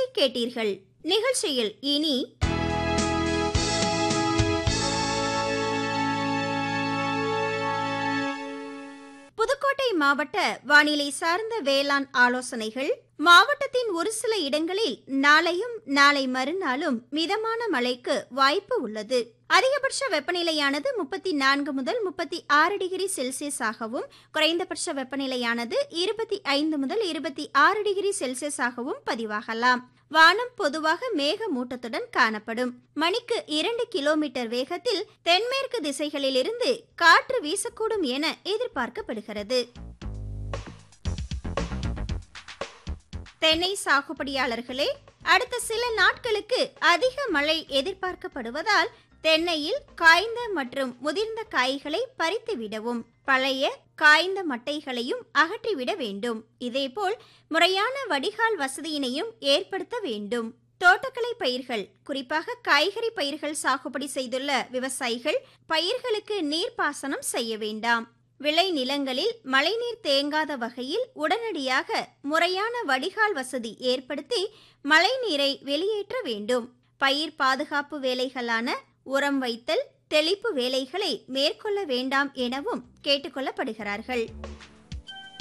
அரங்கை கேட்டீர்கள் நிகழ்ச்சியில் இனி புதுக்கோட்டை மாவட்ட வானிலை சார்ந்த வேளாண் ஆலோசனைகள் மாவட்டத்தின் ஒரு சில இடங்களில் நாளையும் நாளை மறுநாளும் மிதமான மழைக்கு வாய்ப்பு உள்ளது அதிகபட்ச வெப்பநிலையானது முப்பத்தி நான்கு முதல் முப்பத்தி ஆறு டிகிரி செல்சியஸாகவும் குறைந்தபட்ச வெப்பநிலையானது இருபத்தி ஐந்து முதல் இருபத்தி ஆறு டிகிரி செல்சியஸாகவும் பதிவாகலாம் வானம் பொதுவாக மேகமூட்டத்துடன் காணப்படும் மணிக்கு இரண்டு கிலோமீட்டர் வேகத்தில் தென்மேற்கு திசைகளிலிருந்து காற்று வீசக்கூடும் என எதிர்பார்க்கப்படுகிறது தென்னை சாகுபடியாளர்களே அடுத்த சில நாட்களுக்கு அதிக மழை எதிர்பார்க்கப்படுவதால் தென்னையில் காய்ந்த மற்றும் முதிர்ந்த காய்களை பறித்து விடவும் பழைய காய்ந்த மட்டைகளையும் அகற்றிவிட வேண்டும் இதேபோல் முறையான வடிகால் வசதியினையும் ஏற்படுத்த வேண்டும் தோட்டக்கலை பயிர்கள் குறிப்பாக காய்கறி பயிர்கள் சாகுபடி செய்துள்ள விவசாயிகள் பயிர்களுக்கு நீர்ப்பாசனம் செய்ய வேண்டாம் விளை நிலங்களில் மழைநீர் தேங்காத வகையில் உடனடியாக முறையான வடிகால் வசதி ஏற்படுத்தி மழைநீரை வெளியேற்ற வேண்டும் பயிர் பாதுகாப்பு வேலைகளான உரம் வைத்தல் தெளிப்பு வேலைகளை மேற்கொள்ள வேண்டாம் எனவும் கேட்டுக்கொள்ளப்படுகிறார்கள்